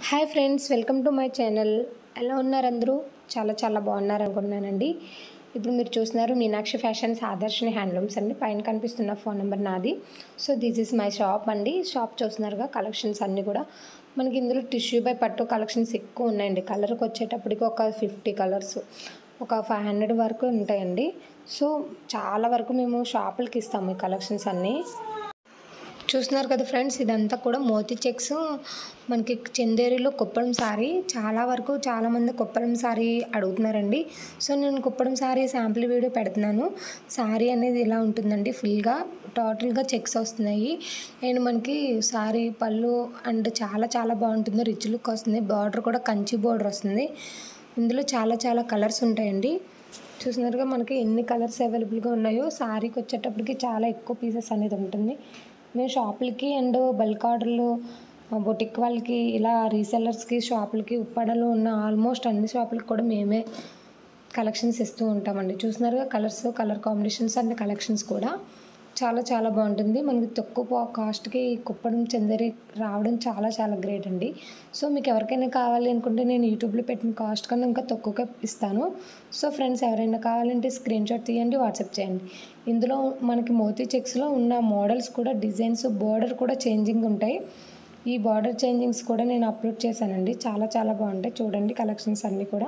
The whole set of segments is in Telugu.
hi friends welcome to my channel ఎలా ఉన్నారు అందరూ చాలా చాలా బాగున్నారు అనుకుంటున్నానండి ఇప్పుడు మీరు చూస్తున్నారు మీనాక్షి ఫ్యాషన్స్ ఆదర్శిని హ్యాండ్లూమ్స్ అండి పైన కనిపిస్తున్న ఫోన్ నెంబర్ నాది so this is my shop అండి షాప్ చూస్తున్నారుగా కలెక్షన్స్ అన్నీ కూడా మనకి ఇందులో టిష్యూ బై పట్టు కలెక్షన్స్ ఎక్కువ ఉన్నాయండి కలర్కి వచ్చేటప్పటికి ఒక ఫిఫ్టీ కలర్స్ ఒక ఫైవ్ హండ్రెడ్ వరకు ఉంటాయండి సో చాలా వరకు మేము షాపులకి ఇస్తాము ఈ కలెక్షన్స్ అన్నీ చూస్తున్నారు కదా ఫ్రెండ్స్ ఇదంతా కూడా మోతీ చెక్స్ మనకి చందేరిలో కుప్పడం సారీ చాలా వరకు చాలామంది కుప్పడం సారీ అడుగుతున్నారండి సో నేను కుప్పడం సారీ శాంపుల్ వీడియో పెడుతున్నాను సారీ అనేది ఇలా ఉంటుందండి ఫుల్గా టోటల్గా చెక్స్ వస్తున్నాయి అండ్ మనకి సారీ పళ్ళు అండ్ చాలా చాలా బాగుంటుంది రిచ్ లుక్ వస్తుంది బార్డర్ కూడా కంచి బార్డర్ వస్తుంది ఇందులో చాలా చాలా కలర్స్ ఉంటాయండి చూసినారుగా మనకి ఎన్ని కలర్స్ అవైలబుల్గా ఉన్నాయో సారీకి వచ్చేటప్పటికి చాలా ఎక్కువ పీసెస్ అనేది ఉంటుంది మేము షాపులకి అండ్ బల్క్ ఆర్డర్లు బొటిక్ వాళ్ళకి ఇలా రీసెల్లర్స్కి షాపులకి ఉప్పాడలో ఉన్న ఆల్మోస్ట్ అన్ని షాపులకి కూడా మేమే కలెక్షన్స్ ఇస్తూ ఉంటామండి చూస్తున్నారుగా colours colour combinations and collections కూడా చాలా చాలా బాగుంటుంది మనకి తక్కువ కాస్ట్కి కుప్పడం చందరి రావడం చాలా చాలా గ్రేట్ అండి సో మీకు ఎవరికైనా కావాలి అనుకుంటే నేను యూట్యూబ్లో పెట్టిన కాస్ట్ కన్నా ఇంకా తక్కువగా ఇస్తాను సో ఫ్రెండ్స్ ఎవరైనా కావాలంటే స్క్రీన్ షాట్ తీయండి వాట్సాప్ చేయండి ఇందులో మనకి మోతీ చెక్స్లో ఉన్న మోడల్స్ కూడా డిజైన్స్ బోర్డర్ కూడా చేంజింగ్ ఉంటాయి ఈ బార్డర్ చేంజింగ్స్ కూడా నేను అప్లోడ్ చేశానండి చాలా చాలా బాగుంటాయి చూడండి కలెక్షన్స్ అన్నీ కూడా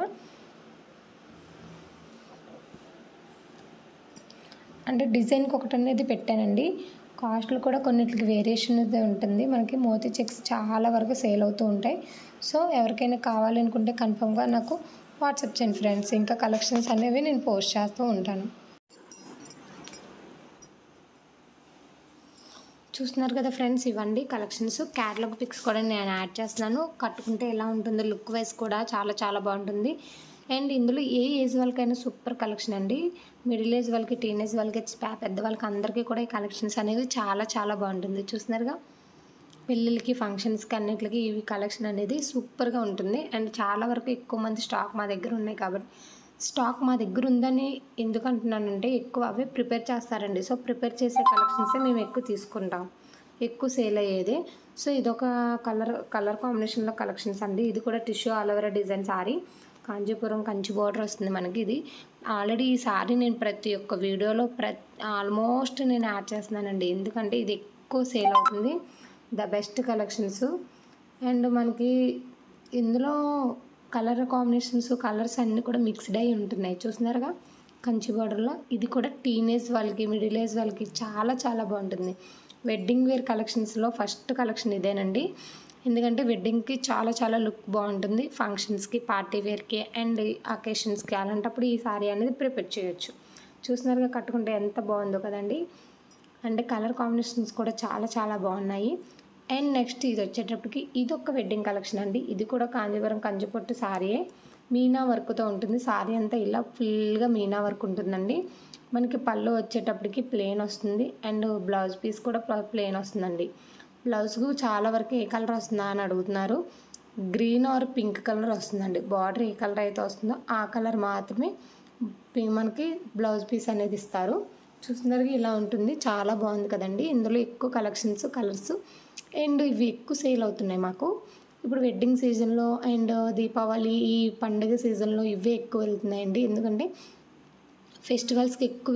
అంటే డిజైన్కి ఒకటి అనేది పెట్టానండి కాస్ట్లు కూడా కొన్నిటికి వేరియేషన్ అయితే ఉంటుంది మనకి మోతీ చెక్స్ చాలా వరకు సేల్ అవుతూ ఉంటాయి సో ఎవరికైనా కావాలనుకుంటే కన్ఫర్మ్గా నాకు వాట్సాప్ చేయండి ఫ్రెండ్స్ ఇంకా కలెక్షన్స్ అనేవి నేను పోస్ట్ చేస్తూ ఉంటాను చూస్తున్నారు కదా ఫ్రెండ్స్ ఇవ్వండి కలెక్షన్స్ క్యాటలాగ్ పిక్స్ కూడా నేను యాడ్ చేస్తున్నాను కట్టుకుంటే ఎలా ఉంటుందో లుక్ వైజ్ కూడా చాలా చాలా బాగుంటుంది అండ్ ఇందులో ఏ ఏజ్ వాళ్ళకైనా సూపర్ కలెక్షన్ అండి మిడిల్ ఏజ్ వాళ్ళకి టీనేజ్ వాళ్ళకి పెద్ద వాళ్ళకి అందరికీ కూడా ఈ కలెక్షన్స్ అనేవి చాలా చాలా బాగుంటుంది చూస్తున్నారుగా పెళ్ళిళ్ళకి ఫంక్షన్స్కి అన్నిటికి ఇవి కలెక్షన్ అనేది సూపర్గా ఉంటుంది అండ్ చాలా వరకు ఎక్కువ మంది స్టాక్ మా దగ్గర ఉన్నాయి కాబట్టి స్టాక్ మా దగ్గర ఉందని ఎందుకు అంటున్నానంటే ఎక్కువ అవే ప్రిపేర్ చేస్తారండి సో ప్రిపేర్ చేసే కలెక్షన్సే మేము ఎక్కువ తీసుకుంటాం ఎక్కువ సేల్ అయ్యేది సో ఇదొక కలర్ కలర్ కాంబినేషన్లో కలెక్షన్స్ అండి ఇది కూడా tissue aloe vera design sari Kanchipuram Kanchi border వస్తుంది మనకి ఇది ఆల్రెడీ ఈ సారీ నేను ప్రతి ఒక్క వీడియోలో ప్రతి ఆల్మోస్ట్ నేను యాడ్ చేస్తున్నానండి ఎందుకంటే ఇది ఎక్కువ సేల్ అవుతుంది ద బెస్ట్ కలెక్షన్స్ అండ్ మనకి ఇందులో కలర్ కాంబినేషన్స్ కలర్స్ అన్నీ కూడా మిక్స్డ్ అయి ఉంటున్నాయి చూస్తున్నారుగా కంచి బార్డర్లో ఇది కూడా టీనేజ్ వాళ్ళకి మిడిల్ ఏజ్ వాళ్ళకి చాలా చాలా బాగుంటుంది వెడ్డింగ్ వేర్ కలెక్షన్స్లో ఫస్ట్ కలెక్షన్ ఇదేనండి ఎందుకంటే వెడ్డింగ్కి చాలా చాలా లుక్ బాగుంటుంది ఫంక్షన్స్కి పార్టీ వేర్కి అండ్ అకేషన్స్కి అలాంటప్పుడు ఈ సారీ అనేది ప్రిపేర్ చేయొచ్చు చూసినారుగా కట్టుకుంటే ఎంత బాగుందో కదండి అండ్ కలర్ కాంబినేషన్స్ కూడా చాలా చాలా బాగున్నాయి అండ్ నెక్స్ట్ ఇది వచ్చేటప్పటికి ఇది ఒక వెడ్డింగ్ కలెక్షన్ అండి ఇది కూడా కాంజీవరం కంచిపొట్టు సారీయే మీనా వర్క్తో ఉంటుంది సారీ అంతా ఇలా ఫుల్గా మీనా వర్క్ ఉంటుందండి మనకి పళ్ళు వచ్చేటప్పటికి ప్లెయిన్ వస్తుంది అండ్ బ్లౌజ్ పీస్ కూడా ప్లెయిన్ వస్తుందండి బ్లౌజ్కు చాలా వరకు ఏ కలర్ వస్తుందా అని అడుగుతున్నారు గ్రీన్ ఆర్ పింక్ కలర్ వస్తుందండి బార్డర్ ఏ కలర్ అయితే వస్తుందో ఆ కలర్ మాత్రమే మనకి బ్లౌజ్ పీస్ అనేది ఇస్తారు చూస్తున్నారు ఇలా ఉంటుంది చాలా బాగుంది కదండి ఇందులో ఎక్కువ కలెక్షన్స్ కలర్స్ అండ్ ఇవి ఎక్కువ సేల్ అవుతున్నాయి మాకు ఇప్పుడు వెడ్డింగ్ సీజన్లో అండ్ దీపావళి ఈ పండుగ సీజన్లో ఇవే ఎక్కువ వెళ్తున్నాయండి ఎందుకంటే ఫెస్టివల్స్కి ఎక్కువ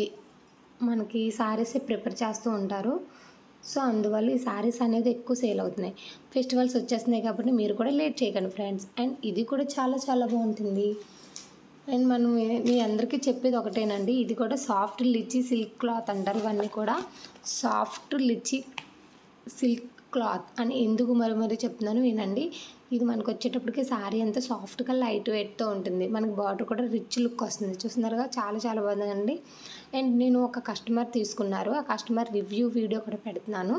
మనకి సారీసే ప్రిపేర్ చేస్తూ ఉంటారు సో అందువల్ల ఈ సారీస్ అనేది ఎక్కువ సేల్ అవుతున్నాయి ఫెస్టివల్స్ వచ్చేస్తున్నాయి కాబట్టి మీరు కూడా లేట్ చేయకండి ఫ్రెండ్స్ అండ్ ఇది కూడా చాలా చాలా బాగుంటుంది అండ్ మనం మీ అందరికీ చెప్పేది ఒకటేనండి ఇది కూడా సాఫ్ట్ లిచి సిల్క్ క్లాత్ అంటారు ఇవన్నీ కూడా సాఫ్ట్ లిచి సిల్క్ క్లాత్ అని ఎందుకు మరి మరి చెప్తున్నాను వినండి ఇది మనకు వచ్చేటప్పటికి శారీ అంతా సాఫ్ట్గా లైట్ వెయిట్తో ఉంటుంది మనకి బార్డర్ కూడా రిచ్ లుక్ వస్తుంది చూస్తున్నారుగా చాలా చాలా బాగుందండి అండ్ నేను ఒక కస్టమర్ తీసుకున్నారు ఆ కస్టమర్ రివ్యూ వీడియో కూడా పెడుతున్నాను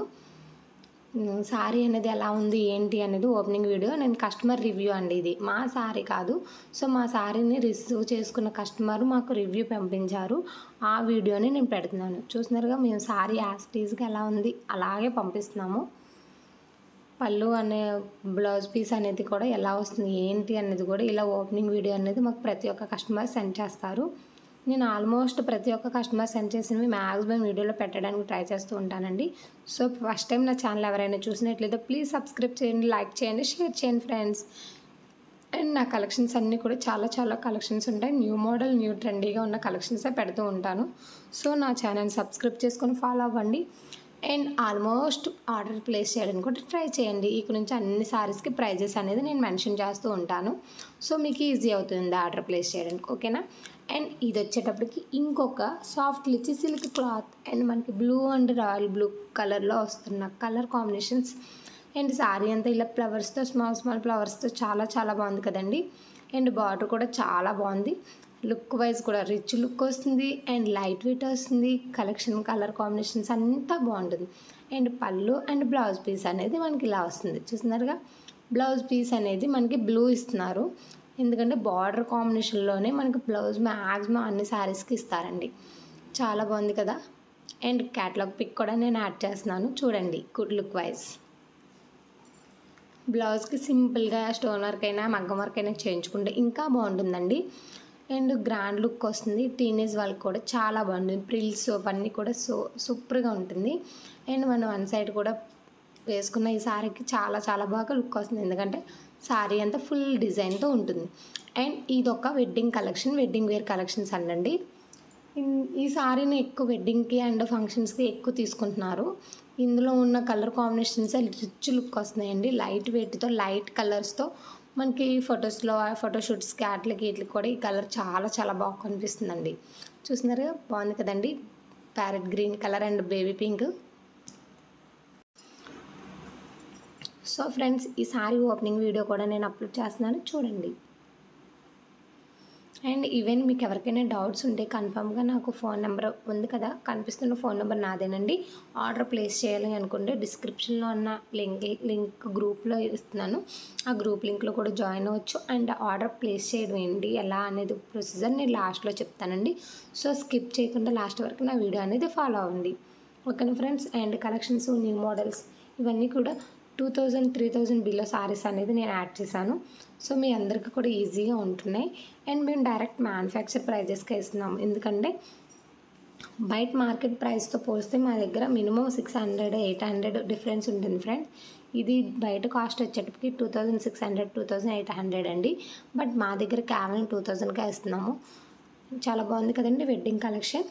శారీ అనేది ఎలా ఉంది ఏంటి అనేది ఓపెనింగ్ వీడియో నేను కస్టమర్ రివ్యూ అండి ఇది మా శారీ కాదు సో మా శారీని రిసీవ్ చేసుకున్న కస్టమర్ మాకు రివ్యూ పంపించారు ఆ వీడియోని నేను పెడుతున్నాను చూస్తున్నారుగా మేము శారీ యాస్టీజ్గా ఎలా ఉంది అలాగే పంపిస్తున్నాము పళ్ళు అనే బ్లౌజ్ పీస్ అనేది కూడా ఎలా వస్తుంది ఏంటి అనేది కూడా ఇలా ఓపెనింగ్ వీడియో అనేది మాకు ప్రతి ఒక్క కస్టమర్ సెండ్ చేస్తారు నేను ఆల్మోస్ట్ ప్రతి ఒక్క కస్టమర్ సెండ్ చేసినవి మ్యాక్సిమం వీడియోలో పెట్టడానికి ట్రై చేస్తూ ఉంటానండి సో ఫస్ట్ టైం నా ఛానల్ ఎవరైనా చూసినట్లయితే ప్లీజ్ సబ్స్క్రైబ్ చేయండి లైక్ చేయండి షేర్ చేయండి ఫ్రెండ్స్ అండ్ నా కలెక్షన్స్ అన్నీ కూడా చాలా చాలా కలెక్షన్స్ ఉంటాయి న్యూ మోడల్ న్యూ ట్రెండీగా ఉన్న కలెక్షన్సే పెడుతూ ఉంటాను సో నా ఛానల్ సబ్స్క్రైబ్ చేసుకొని ఫాలో అవ్వండి అండ్ ఆల్మోస్ట్ ఆర్డర్ ప్లేస్ చేయడానికి కూడా ట్రై చేయండి ఇక నుంచి అన్ని సారీస్కి ప్రైజెస్ అనేది నేను మెన్షన్ చేస్తూ ఉంటాను సో మీకు ఈజీ అవుతుంది ఆర్డర్ ప్లేస్ చేయడానికి ఓకేనా అండ్ ఇది వచ్చేటప్పటికి ఇంకొక soft lichi silk cloth and మనకి బ్లూ అండ్ రాయల్ బ్లూ కలర్లో వస్తున్న కలర్ కాంబినేషన్స్ అండ్ సారీ అంతా ఇలా ఫ్లవర్స్తో స్మాల్ స్మాల్ ఫ్లవర్స్తో చాలా చాలా బాగుంది కదండి అండ్ బార్డర్ కూడా చాలా బాగుంది లుక్ వైజ్ కూడా రిచ్ లుక్ వస్తుంది అండ్ లైట్ వెయిట్ వస్తుంది కలెక్షన్ కలర్ కాంబినేషన్స్ అంతా బాగుంటుంది అండ్ పళ్ళు అండ్ బ్లౌజ్ పీస్ అనేది మనకి ఇలా వస్తుంది చూస్తున్నారుగా బ్లౌజ్ పీస్ అనేది మనకి బ్లూ ఇస్తున్నారు ఎందుకంటే బార్డర్ కాంబినేషన్లోనే మనకి బ్లౌజ్ మ్యాక్సిమం అన్ని శారీస్కి ఇస్తారండి చాలా బాగుంది కదా అండ్ క్యాటలాగ్ పిక్ కూడా నేను యాడ్ చేస్తున్నాను చూడండి గుడ్ లుక్ వైజ్ బ్లౌజ్కి సింపుల్గా స్టోన్ వర్క్ అయినా మగ్గం వర్క్ అయినా చేయించుకుంటే ఇంకా బాగుంటుందండి అండ్ గ్రాండ్ లుక్ వస్తుంది టీనేజ్ వాళ్ళకి కూడా చాలా బాగుంటుంది ప్రిల్స్ అవన్నీ కూడా సో సూపర్గా ఉంటుంది అండ్ మనం వన్ సైడ్ కూడా వేసుకున్న ఈ సారీకి చాలా చాలా బాగా లుక్ వస్తుంది ఎందుకంటే సారీ అంతా ఫుల్ డిజైన్తో ఉంటుంది అండ్ ఇది ఒక wedding collection wedding wear collections అండి ఇన్- ఈ సారీని ఎక్కువ వెడ్డింగ్కి అండ్ ఫంక్షన్స్కి ఎక్కువ తీసుకుంటున్నారు ఇందులో ఉన్న కలర్ కాంబినేషన్స్ రిచ్ లుక్ వస్తున్నాయండి లైట్ వెయిట్తో లైట్ కలర్స్తో మనకి ఫొటోస్లో ఫోటోషూట్స్కి వాటికి వీటికి కూడా ఈ కలర్ చాలా చాలా బాగా కనిపిస్తుందండి చూస్తున్నారుగా బాగుంది కదండి parrot green colour and baby pink so friends ఈ సారీ ఓపెనింగ్ వీడియో కూడా నేను అప్లోడ్ చేస్తున్నాను చూడండి అండ్ ఈవెన్ మీకు ఎవరికైనా డౌట్స్ ఉంటే కన్ఫామ్గా నాకు ఫోన్ నెంబర్ ఉంది కదా కనిపిస్తున్న ఫోన్ నెంబర్ నాదేనండి ఆర్డర్ ప్లేస్ చేయాలి అనుకుంటే డిస్క్రిప్షన్లో ఉన్న లింక్ లింక్ గ్రూప్లో ఇస్తున్నాను ఆ గ్రూప్ లింక్లో కూడా జాయిన్ అవ్వచ్చు అండ్ ఆర్డర్ ప్లేస్ చేయడం ఏంటి ఎలా అనేది ప్రొసీజర్ నేను లాస్ట్లో చెప్తానండి సో స్కిప్ చేయకుండా లాస్ట్ వరకు నా వీడియో అనేది ఫాలో అవ్వండి ఓకేనా friends and collections new models ఇవన్నీ కూడా two thousand three thousand below saris అనేది నేను యాడ్ చేశాను సో మీ అందరికీ కూడా ఈజీగా ఉంటున్నాయి అండ్ మేము డైరెక్ట్ మ్యానుఫ్యాక్చర్ ప్రైజెస్కి ఇస్తున్నాం ఎందుకంటే బయట మార్కెట్ ప్రైస్తో పోలిస్తే మా దగ్గర minimum six hundred eight hundred difference ఉంటుంది ఫ్రెండ్ ఇది బయట కాస్ట్ వచ్చేటప్పటికి two thousand six hundred two thousand eight hundred అండి బట్ మా దగ్గర కేవలం టూ థౌజండ్కే ఇస్తున్నాము చాలా బాగుంది కదండి వెడ్డింగ్ కలెక్షన్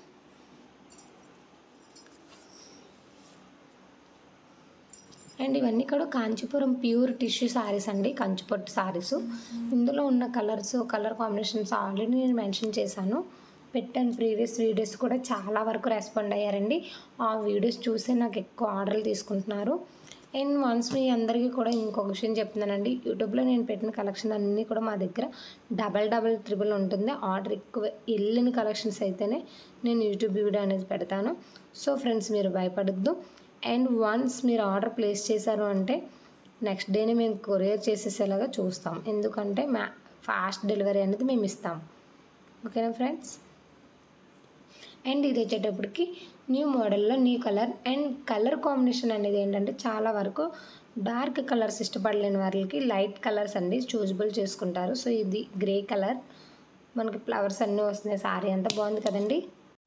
అండ్ ఇవన్నీ కూడా కాంచీపురం ప్యూర్ టిష్యూ శారీస్ అండి కంచిపట్టు శారీస్ ఇందులో ఉన్న కలర్స్ కలర్ కాంబినేషన్స్ ఆల్రెడీ నేను మెన్షన్ చేశాను పెట్టాను ప్రీవియస్ వీడియోస్ కూడా చాలా వరకు రెస్పాండ్ అయ్యారండి ఆ వీడియోస్ చూసే నాకు ఎక్కువ ఆర్డర్లు తీసుకుంటున్నారు అండ్ వన్స్ మీ అందరికీ కూడా ఇంకొక విషయం చెప్తున్నానండి యూట్యూబ్లో నేను పెట్టిన కలెక్షన్ అన్నీ కూడా మా దగ్గర డబల్ డబల్ ట్రిపుల్ ఉంటుంది ఆర్డర్ ఎక్కువ వెళ్ళిన కలెక్షన్స్ అయితేనే నేను యూట్యూబ్ వీడియో అనేది పెడతాను సో ఫ్రెండ్స్ మీరు భయపడద్దు అండ్ వన్స్ మీరు ఆర్డర్ ప్లేస్ చేశారు అంటే నెక్స్ట్ డేనే మేము కొరియర్ చేసేసేలాగా చూస్తాం ఎందుకంటే మ్యా ఫాస్ట్ డెలివరీ అనేది మేము ఇస్తాం ఓకేనా ఫ్రెండ్స్ అండ్ ఇది వచ్చేటప్పటికి న్యూ మోడల్లో new colour and colour combination అనేది ఏంటంటే చాలా వరకు డార్క్ కలర్స్ ఇష్టపడలేని వాళ్ళకి లైట్ కలర్స్ అండి చూజబుల్ చేసుకుంటారు సో ఇది గ్రే కలర్ మనకి ఫ్లవర్స్ అన్నీ వస్తున్నాయి సారీ అంతా బాగుంది కదండి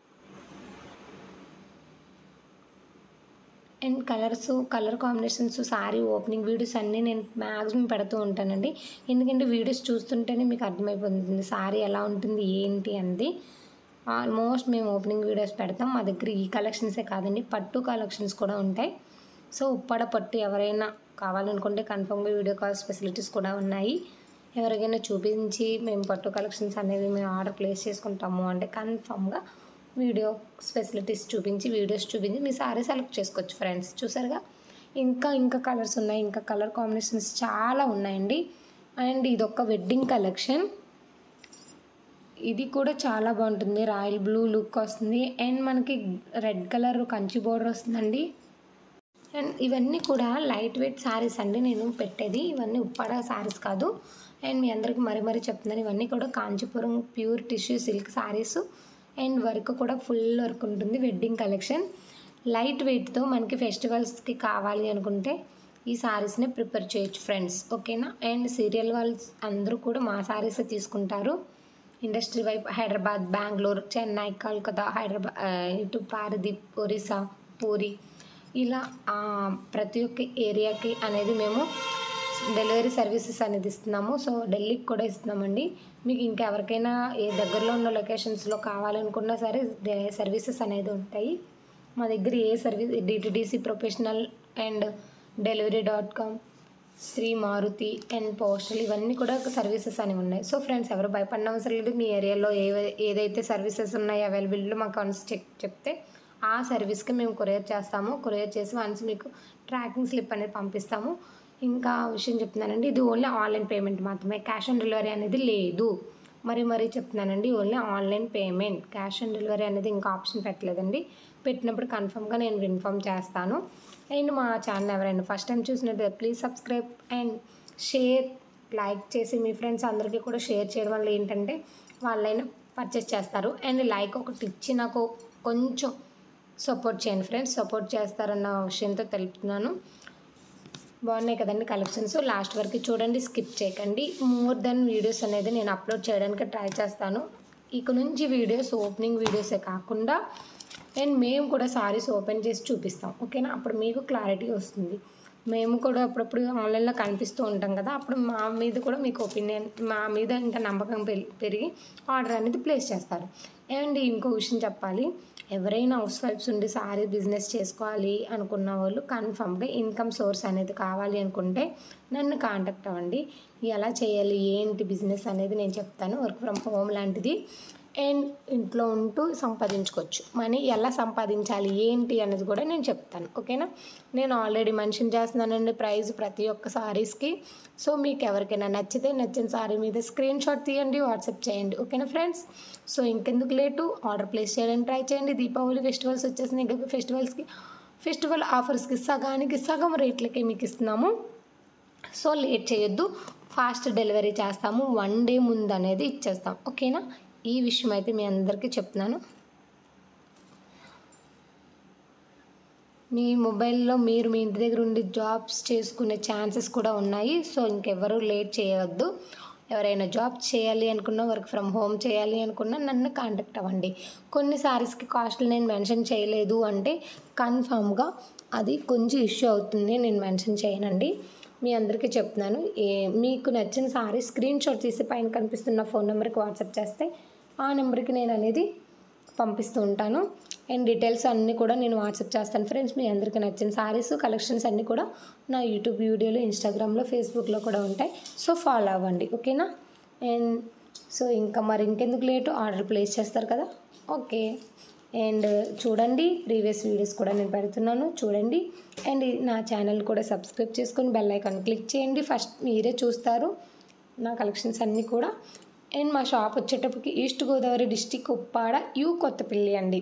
and colours colour combinations sari opening videos అన్నీ నేను మ్యాక్సిమం పెడుతూ ఉంటానండి ఎందుకంటే వీడియోస్ చూస్తుంటేనే మీకు అర్థమైపోతుంది సారీ ఎలా ఉంటుంది ఏంటి అనేది ఆల్మోస్ట్ మేము ఓపెనింగ్ వీడియోస్ పెడతాం మా దగ్గర ఈ కలెక్షన్సే కాదండి పట్టు కలెక్షన్స్ కూడా ఉంటాయి సో ఉప్పాడ పట్టు ఎవరైనా కావాలనుకుంటే కన్ఫర్మ్గా వీడియో కాల్ ఫెసిలిటీస్ కూడా ఉన్నాయి ఎవరికైనా చూపించి మేము పట్టు కలెక్షన్స్ అనేవి మేము ఆర్డర్ ప్లేస్ చేసుకుంటాము అంటే కన్ఫర్మ్గా వీడియో ఫెసిలిటీస్ చూపించి వీడియోస్ చూపించి మీ సారీ సెలెక్ట్ చేసుకోవచ్చు ఫ్రెండ్స్ చూసారుగా ఇంకా ఇంకా కలర్స్ ఉన్నాయి ఇంకా కలర్ కాంబినేషన్స్ చాలా ఉన్నాయండి అండ్ ఇదొక వెడ్డింగ్ కలెక్షన్ ఇది కూడా చాలా బాగుంటుంది రాయల్ బ్లూ లుక్ వస్తుంది అండ్ మనకి రెడ్ కలర్ కంచి బోర్డర్ వస్తుందండి అండ్ ఇవన్నీ కూడా లైట్ వెయిట్ శారీస్ అండి నేను పెట్టేది ఇవన్నీ ఉప్పాడ శారీస్ కాదు అండ్ మీ అందరికి మరీ మరీ చెప్తున్నాను ఇవన్నీ కూడా Kanchipuram pure tissue silk saris and work కూడా ఫుల్ వర్క్ ఉంటుంది వెడ్డింగ్ కలెక్షన్ లైట్ వెయిట్తో మనకి ఫెస్టివల్స్కి కావాలి అనుకుంటే ఈ శారీస్ని ప్రిపేర్ చేయొచ్చు ఫ్రెండ్స్ ఓకేనా అండ్ సీరియల్ వాళ్ళు అందరూ కూడా మా శారీసే తీసుకుంటారు ఇండస్ట్రీ వైపు హైదరాబాద్ బెంగళూరు చెన్నై కల్కత్తా హైదరాబాద్ ఆ, ఇటు పారదీప్ ఒరిస్సా పూరి ఇలా ఆ, ప్రతి ఒక్క ఏరియాకి అనేది మేము డెలివరీ సర్వీసెస్ అనేది ఇస్తున్నాము సో ఢిల్లీకి కూడా ఇస్తున్నామండి మీకు ఇంకా ఎవరికైనా ఏ దగ్గరలో ఉన్న లొకేషన్స్లో కావాలనుకున్నా సరే డే- సర్వీసెస్ అనేది ఉంటాయి మా దగ్గర ఏ service DTDC professional and delivery dot com Shri Maruti and postal ఇవన్నీ కూడా సర్వీసెస్ అనేవి ఉన్నాయి సో ఫ్రెండ్స్ ఎవరు భయపడిన అవసరం లేదు మీ ఏరియాలో ఏ ఏదైతే సర్వీసెస్ ఉన్నాయో అవైలబిలిటీలో మాకు వన్స్ చెక్ చెప్తే ఆ సర్వీస్కి మేము కొరియర్ చేస్తాము కొరియర్ చేసి వన్స్ మీకు ట్రాకింగ్ స్లిప్ అనేది పంపిస్తాము ఇంకా విషయం చెప్తున్నానండి ఇది ఓన్లీ ఆన్లైన్ పేమెంట్ మాత్రమే క్యాష్ ఆన్ డెలివరీ అనేది లేదు మరి మరీ చెప్తున్నానండి only online payment cash on delivery అనేది ఇంకా ఆప్షన్ పెట్టలేదండి పెట్టినప్పుడు కన్ఫర్మ్గా నేను ఇన్ఫామ్ చేస్తాను అండ్ మా ఛానల్ ఎవరైనా ఫస్ట్ టైం చూసినట్టు please subscribe and share like చేసి మీ ఫ్రెండ్స్ అందరికీ కూడా షేర్ చేయడం వల్ల ఏంటంటే వాళ్ళైనా పర్చేస్ చేస్తారు అండ్ లైక్ ఒకటి ఇచ్చి నాకు కొంచెం సపోర్ట్ చేయండి ఫ్రెండ్స్ సపోర్ట్ చేస్తారన్న విషయంతో తెలుపుతున్నాను బాగున్నాయి కదండి కలెక్షన్స్ లాస్ట్ వరకు చూడండి స్కిప్ చేయకండి మోర్ దెన్ వీడియోస్ అనేది నేను అప్లోడ్ చేయడానికి ట్రై చేస్తాను ఇక నుంచి వీడియోస్ ఓపెనింగ్ వీడియోసే కాకుండా అండ్ మేము కూడా సారీస్ ఓపెన్ చేసి చూపిస్తాం ఓకేనా అప్పుడు మీకు క్లారిటీ వస్తుంది మేము కూడా అప్పుడప్పుడు ఆన్లైన్లో కనిపిస్తూ ఉంటాం కదా అప్పుడు మా మీద కూడా మీకు ఒపీనియన్ మా మీద ఇంకా నమ్మకం పెరి- పెరిగి ఆర్డర్ అనేది ప్లేస్ చేస్తారు అండ్ ఇంకో విషయం చెప్పాలి ఎవరైనా హౌస్ వైఫ్స్ ఉండి సారీ బిజినెస్ చేసుకోవాలి అనుకున్న వాళ్ళు కన్ఫామ్గా ఇన్కమ్ సోర్స్ అనేది కావాలి అనుకుంటే నన్ను కాంటాక్ట్ అవ్వండి ఎలా చేయాలి ఏంటి బిజినెస్ అనేది నేను చెప్తాను వర్క్ ఫ్రమ్ హోమ్ లాంటిది అండ్ ఇంట్లో ఉంటూ సంపాదించుకోవచ్చు మనీ ఎలా సంపాదించాలి ఏంటి అనేది కూడా నేను చెప్తాను ఓకేనా నేను ఆల్రెడీ మెన్షన్ చేస్తున్నానండి ప్రైస్ ప్రతి ఒక్క సారీస్కి సో మీకు ఎవరికైనా నచ్చితే నచ్చిన సారీ మీద స్క్రీన్ షాట్ తీయండి వాట్సాప్ చేయండి ఓకేనా ఫ్రెండ్స్ సో ఇంకెందుకు లేటు ఆర్డర్ ప్లేస్ చేయడానికి ట్రై చేయండి దీపావళి ఫెస్టివల్స్ వచ్చేసినాయి కదా ఫెస్టివల్స్కి ఫెస్టివల్ ఆఫర్స్కి సగానికి సగం రేట్లకే మీకు ఇస్తున్నాము సో లేట్ చేయొద్దు ఫాస్ట్ డెలివరీ చేస్తాము వన్ డే ముందు అనేది ఇచ్చేస్తాం ఓకేనా ఈ విషయం అయితే మీ అందరికీ చెప్తున్నాను మీ మొబైల్లో మీరు మీ ఇంటి దగ్గర ఉండి జాబ్స్ చేసుకునే ఛాన్సెస్ కూడా ఉన్నాయి సో ఇంకెవరు లేట్ చేయవద్దు ఎవరైనా జాబ్ చేయాలి అనుకున్నా వర్క్ ఫ్రమ్ హోమ్ చేయాలి అనుకున్నా నన్ను కాంటాక్ట్ అవ్వండి కొన్ని సారీస్కి కాస్ట్లు నేను మెన్షన్ చేయలేదు అంటే కన్ఫామ్గా అది కొంచెం ఇష్యూ అవుతుంది నేను మెన్షన్ చేయనండి మీ అందరికీ చెప్తున్నాను ఏ మీకు నచ్చిన సారీ స్క్రీన్ షాట్ తీసి పైన కనిపిస్తున్న ఫోన్ నెంబర్కి వాట్సాప్ చేస్తే ఆ నెంబర్కి నేను అనేది పంపిస్తూ ఉంటాను అండ్ డీటెయిల్స్ అన్నీ కూడా నేను వాట్సాప్ చేస్తాను ఫ్రెండ్స్ మీ అందరికీ నచ్చిన సారీస్ కలెక్షన్స్ అన్నీ కూడా నా యూట్యూబ్ వీడియోలో ఇన్స్టాగ్రామ్లో ఫేస్బుక్లో కూడా ఉంటాయి సో ఫాలో అవ్వండి ఓకేనా అండ్ సో ఇంకా మరి ఇంకెందుకు లేటు ఆర్డర్ ప్లేస్ చేస్తారు కదా ఓకే అండ్ చూడండి ప్రీవియస్ వీడియోస్ కూడా నేను పెడుతున్నాను చూడండి అండ్ నా ఛానల్ కూడా సబ్స్క్రైబ్ చేసుకొని బెల్ ఐకాన్ క్లిక్ చేయండి ఫస్ట్ మీరే చూస్తారు నా కలెక్షన్స్ అన్నీ కూడా అండ్ మా షాప్ వచ్చేటప్పటికి east Godavari district Uppada U Kothapalli అండి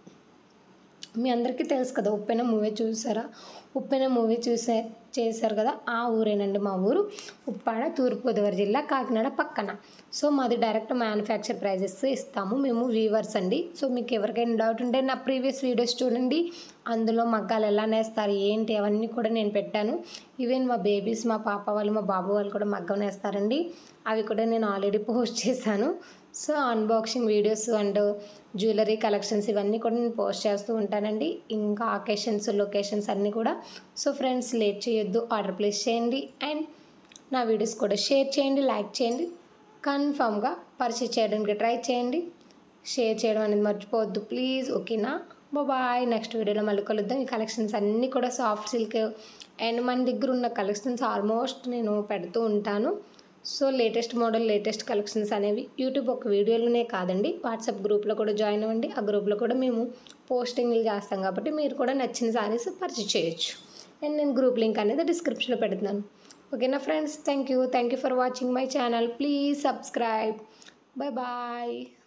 మీ అందరికీ తెలుసు కదా ఉప్పెన మూవీ చూసారా ఉప్పెన మూవీ చూసే చేశారు కదా ఆ ఊరేనండి మా ఊరు ఉప్పాడ తూర్పుగోదావరి జిల్లా కాకినాడ పక్కన సో మాది డైరెక్ట్ మ్యానుఫ్యాక్చర్ ప్రైజెస్ ఇస్తాము మేము వీవర్స్ అండి సో మీకు ఎవరికైనా డౌట్ ఉంటే నా ప్రీవియస్ వీడియోస్ చూడండి అందులో మగ్గాలు ఎలా నేస్తారు ఏంటి అవన్నీ కూడా నేను పెట్టాను ఈవెన్ మా బేబీస్ మా పాప వాళ్ళు మా బాబు వాళ్ళు కూడా మగ్గం నేస్తారండి అవి కూడా నేను ఆల్రెడీ పోస్ట్ చేశాను so unboxing videos and jewellery collections ఇవన్నీ కూడా నేను పోస్ట్ చేస్తూ ఉంటానండి ఇంకా అకేషన్స్ లొకేషన్స్ అన్నీ కూడా సో ఫ్రెండ్స్ లేట్ చేయొద్దు ఆర్డర్ ప్లేస్ చేయండి అండ్ నా వీడియోస్ కూడా షేర్ చేయండి లైక్ చేయండి కన్ఫామ్గా పర్చేస్ చేయడానికి ట్రై చేయండి షేర్ చేయడం అనేది మర్చిపోవద్దు ప్లీజ్ ఓకేనా బాయ్ నెక్స్ట్ వీడియోలో మళ్ళీ కలుద్దాం ఈ కలెక్షన్స్ అన్నీ కూడా సాఫ్ట్ సిల్క్ అండ్ మన దగ్గర ఉన్న కలెక్షన్స్ ఆల్మోస్ట్ నేను పెడుతూ ఉంటాను so latest model latest collections అనేవి యూట్యూబ్ ఒక వీడియోలోనే కాదండి వాట్సాప్ గ్రూప్లో కూడా జాయిన్ అవ్వండి ఆ గ్రూప్లో కూడా మేము పోస్టింగ్లు చేస్తాం కాబట్టి మీరు కూడా నచ్చిన సారీస్ పర్చేస్ చేయొచ్చు అండ్ నేను గ్రూప్ లింక్ అనేది డిస్క్రిప్షన్లో పెడుతున్నాను ఓకేనా friends thank you thank you for watching my channel please subscribe bye bye